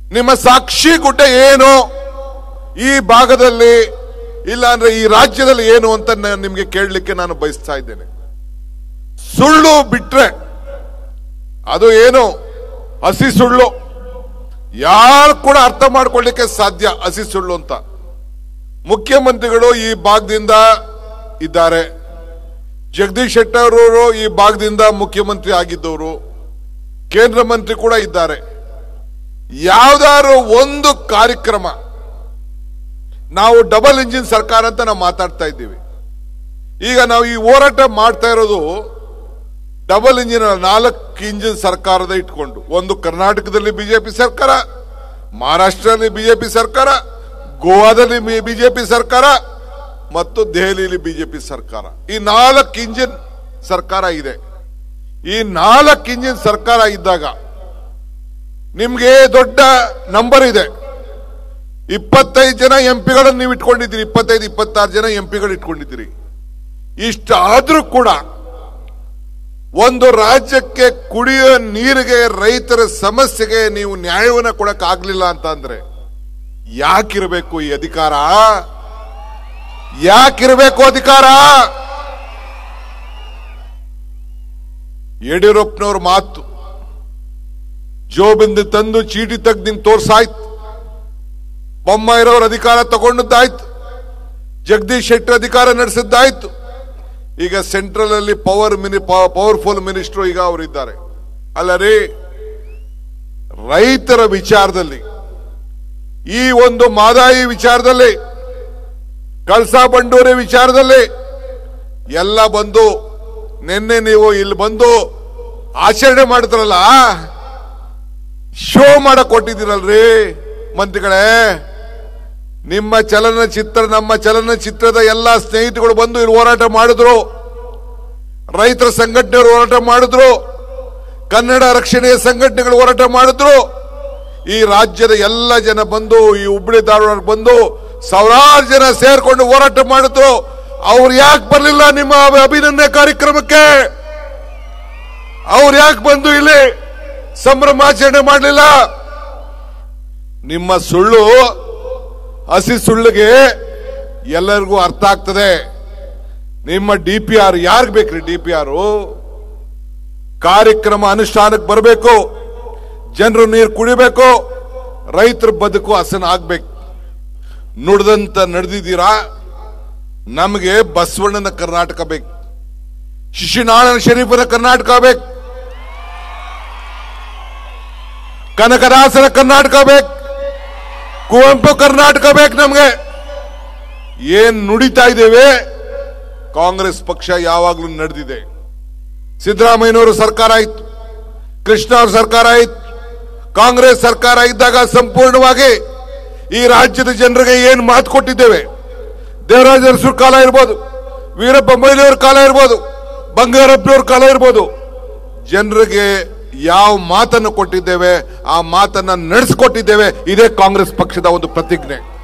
ನಿಮ್ಮ ಸಾಕ್ಷಿ ಗುಡ್ಡ ಏನು ಈ ಭಾಗದಲ್ಲಿ ಇಲ್ಲ ಅಂದ್ರೆ ಈ ರಾಜ್ಯದಲ್ಲಿ ಏನು ಅಂತ ನಾನು ನಿಮ್ಗೆ ಕೇಳಲಿಕ್ಕೆ ನಾನು ಬಯಸ್ತಾ ಇದ್ದೇನೆ ಸುಳ್ಳು ಬಿಟ್ರೆ ಅದು ಏನು ಹಸಿ ಸುಳ್ಳು ಯಾರು ಕೂಡ ಅರ್ಥ ಮಾಡ್ಕೊಳ್ಳಿಕ್ಕೆ ಸಾಧ್ಯ ಹಸಿ ಸುಳ್ಳು ಅಂತ ಮುಖ್ಯಮಂತ್ರಿಗಳು ಈ ಭಾಗದಿಂದ ಇದ್ದಾರೆ ಜಗದೀಶ್ ಶೆಟ್ಟರ್ ಅವರು ಈ ಭಾಗದಿಂದ ಮುಖ್ಯಮಂತ್ರಿ ಆಗಿದ್ದವರು ಕೇಂದ್ರ ಮಂತ್ರಿ ಕೂಡ ಇದ್ದಾರೆ ಯಾವ್ದಾದ್ರು ಒಂದು ಕಾರ್ಯಕ್ರಮ ನಾವು ಡಬಲ್ ಇಂಜಿನ್ ಸರ್ಕಾರ ಅಂತ ನಾವು ಮಾತಾಡ್ತಾ ಇದ್ದೀವಿ ಈಗ ನಾವು ಈ ಹೋರಾಟ ಮಾಡ್ತಾ ಇರೋದು ಡಬಲ್ ಇಂಜಿನ್ ನಾಲ್ಕು ಇಂಜಿನ್ ಸರ್ಕಾರದ ಇಟ್ಕೊಂಡು ಒಂದು ಕರ್ನಾಟಕದಲ್ಲಿ ಬಿಜೆಪಿ ಸರ್ಕಾರ ಮಹಾರಾಷ್ಟ್ರದಲ್ಲಿ ಬಿಜೆಪಿ ಸರ್ಕಾರ ಗೋವಾದಲ್ಲಿ ಬಿಜೆಪಿ ಸರ್ಕಾರ ಮತ್ತು ದೆಹಲಿಯಲ್ಲಿ ಬಿಜೆಪಿ ಸರ್ಕಾರ ಈ ನಾಲ್ಕು ಇಂಜಿನ್ ಸರ್ಕಾರ ಇದೆ ಈ ನಾಲ್ಕು ಇಂಜಿನ್ ಸರ್ಕಾರ ಇದ್ದಾಗ ನಿಮ್ಗೆ ದೊಡ್ಡ ನಂಬರ್ ಇದೆ ಇಪ್ಪತ್ತೈದು ಜನ ಎಂ ಪಿಗಳನ್ನು ನೀವು ಇಟ್ಕೊಂಡಿದ್ದೀರಿ ಇಪ್ಪತ್ತೈದು ಇಪ್ಪತ್ತಾರು ಜನ ಎಂ ಪಿಗಳು ಇಟ್ಕೊಂಡಿದ್ದೀರಿ ಇಷ್ಟಾದ್ರೂ ಕೂಡ ಒಂದು ರಾಜ್ಯಕ್ಕೆ ಕುಡಿಯುವ ನೀರಿಗೆ ರೈತರ ಸಮಸ್ಯೆಗೆ ನೀವು ನ್ಯಾಯವನ್ನು ಕೊಡಕ್ ಆಗ್ಲಿಲ್ಲ ಅಂತ ಅಂದ್ರೆ ಯಾಕಿರಬೇಕು ಈ ಅಧಿಕಾರ ಯಾಕಿರಬೇಕು ಅಧಿಕಾರ ಯಡಿಯೂರಪ್ಪನವ್ರ ಮಾತು ಜೋಬಿಂದ ತಂದು ಚೀಟಿ ತೆಗ್ದು ನಿಮ್ಗೆ ತೋರ್ಸಾಯ್ತು ಬೊಮ್ಮಾಯಿರವ್ರ ಅಧಿಕಾರ ತಗೊಂಡದ್ದಾಯ್ತು ಜಗದೀಶ್ ಶೆಟ್ಟರ್ ಅಧಿಕಾರ ನಡೆಸಿದ್ದಾಯ್ತು ಈಗ ಸೆಂಟ್ರಲ್ ಅಲ್ಲಿ ಪವರ್ ಮಿನಿ ಪವರ್ಫುಲ್ ಮಿನಿಸ್ಟರ್ ಈಗ ಅವರಿದ್ದಾರೆ ಅಲ್ಲ ರೀ ರೈತರ ವಿಚಾರದಲ್ಲಿ ಈ ಒಂದು ಮಾದಾಯಿ ವಿಚಾರದಲ್ಲಿ ಕಳಸಾ ಬಂಡೂರಿ ವಿಚಾರದಲ್ಲಿ ಎಲ್ಲ ಬಂದು ನಿನ್ನೆ ನೀವು ಇಲ್ಲಿ ಬಂದು ಆಚರಣೆ ಮಾಡ್ತಾರಲ್ಲ ಶೋ ಮಾಡಕ್ ಕೊಟ್ಟಿದ್ದೀರಲ್ರಿ ಮಂತ್ರಿಗಳೇ ನಿಮ್ಮ ಚಲನಚಿತ್ರ ನಮ್ಮ ಚಲನಚಿತ್ರದ ಎಲ್ಲ ಸ್ನೇಹಿತರು ಬಂದು ಇಲ್ಲಿ ಹೋರಾಟ ಮಾಡಿದ್ರು ರೈತರ ಸಂಘಟನೆಯವರು ಹೋರಾಟ ಮಾಡಿದ್ರು ಕನ್ನಡ ರಕ್ಷಣೆಯ ಸಂಘಟನೆಗಳು ಹೋರಾಟ ಮಾಡಿದ್ರು ಈ ರಾಜ್ಯದ ಎಲ್ಲ ಜನ ಬಂದು ಈ ಹುಬ್ಬಳ್ಳಿ ಧಾರವಾಡ ಬಂದು ಸಾವಿರಾರು ಜನ ಸೇರ್ಕೊಂಡು ಹೋರಾಟ ಮಾಡಿದ್ರು ಅವ್ರು ಯಾಕೆ ಬರಲಿಲ್ಲ ನಿಮ್ಮ ಅಭಿನಂದನೆ ಕಾರ್ಯಕ್ರಮಕ್ಕೆ ಅವ್ರು ಯಾಕೆ ಬಂದು ಇಲ್ಲಿ ಸಂಭ್ರಮಾಚರಣೆ ಮಾಡಲಿಲ್ಲ ನಿಮ್ಮ ಸುಳ್ಳು ಹಸಿ ಸುಳ್ಳಿಗೆ ಎಲ್ಲರಿಗೂ ಅರ್ಥ ಆಗ್ತದೆ ನಿಮ್ಮ ಡಿ ಪಿ ಆರ್ ಯಾರಿಗೆ ಬೇಕ್ರಿ ಡಿ ಪಿ ಆರ್ ಕಾರ್ಯಕ್ರಮ ಅನುಷ್ಠಾನಕ್ಕೆ ಬರಬೇಕು ಜನರು ನೀರು ಕುಡಿಬೇಕು ರೈತರ ಬದುಕು ಹಸನ ಆಗ್ಬೇಕು ನುಡ್ದಂತ ನಡೆದಿದ್ದೀರಾ ನಮಗೆ ಬಸವಣ್ಣನ ಕರ್ನಾಟಕ ಬೇಕು ಶಿಶುನಾರಾಯಣ ಶರೀಫನ ಕರ್ನಾಟಕ ಬೇಕು ಕನಕದಾಸನ ಕರ್ನಾಟಕ ಬೇಕು ಕುವೆಂಪು ಕರ್ನಾಟಕ ಬೇಕು ನಮ್ಗೆ ಏನ್ ನುಡಿತಾ ಇದ್ದೇವೆ ಕಾಂಗ್ರೆಸ್ ಪಕ್ಷ ಯಾವಾಗ್ಲೂ ನಡೆದಿದೆ ಸಿದ್ದರಾಮಯ್ಯನವರು ಸರ್ಕಾರ ಆಯ್ತು ಕೃಷ್ಣ ಅವ್ರ ಸರ್ಕಾರ ಆಯ್ತು ಕಾಂಗ್ರೆಸ್ ಸರ್ಕಾರ ಇದ್ದಾಗ ಸಂಪೂರ್ಣವಾಗಿ ಈ ರಾಜ್ಯದ ಜನರಿಗೆ ಏನ್ ಮಾತು ಕೊಟ್ಟಿದ್ದೇವೆ ದೇವರಾಜ ಅರಸೂರ್ ಕಾಲ ಇರ್ಬೋದು ವೀರಪ್ಪ ಮೊಯ್ಲಿಯವ್ರ ಕಾಲ ಇರ್ಬೋದು ಬಂಗಾರಪ್ಪನವ್ರ ಕಾಲ ಇರ್ಬೋದು ಜನರಿಗೆ ಯಾವ ಮಾತನ್ನು ಕೊಟ್ಟಿದ್ದೇವೆ ಆ ಮಾತನ್ನ ನಡೆಸಿಕೊಟ್ಟಿದ್ದೇವೆ ಇದೇ ಕಾಂಗ್ರೆಸ್ ಪಕ್ಷದ ಒಂದು ಪ್ರತಿಜ್ಞೆ